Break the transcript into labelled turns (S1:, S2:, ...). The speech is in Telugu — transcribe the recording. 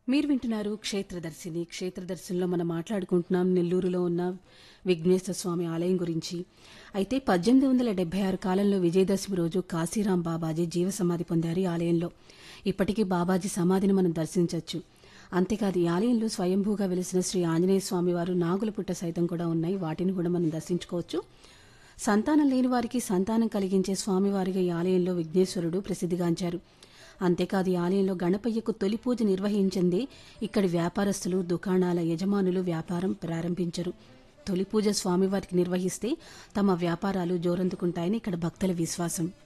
S1: మీరు వింటున్నారు క్షేత్రదర్శిని క్షేత్రదర్శినిలో మనం మాట్లాడుకుంటున్నాం నెల్లూరులో ఉన్న విఘ్నేశ్వర స్వామి ఆలయం గురించి అయితే పద్దెనిమిది వందల డెబ్బై ఆరు కాలంలో విజయదశమి రోజు కాశీరాం బాబాజీ జీవ సమాధి పొందారు ఈ ఆలయంలో ఇప్పటికీ బాబాజీ సమాధిని మనం దర్శించవచ్చు అంతేకాదు ఈ ఆలయంలో స్వయంభూగా వెలిసిన శ్రీ ఆంజనేయ స్వామి వారు నాగుల పుట్ట సైతం కూడా ఉన్నాయి వాటిని కూడా మనం దర్శించుకోవచ్చు సంతానం లేని వారికి సంతానం కలిగించే స్వామివారిగా ఈ ఆలయంలో విఘ్నేశ్వరుడు ప్రసిద్ధిగాంచారు అంతేకాదు ఈ ఆలయంలో గణపయ్యకు తొలి పూజ నిర్వహించింది ఇక్కడి వ్యాపారస్తులు దుకాణాల యజమానులు వ్యాపారం ప్రారంభించరు తొలి పూజ స్వామివారికి నిర్వహిస్తే తమ వ్యాపారాలు జోరందుకుంటాయని ఇక్కడ భక్తుల విశ్వాసం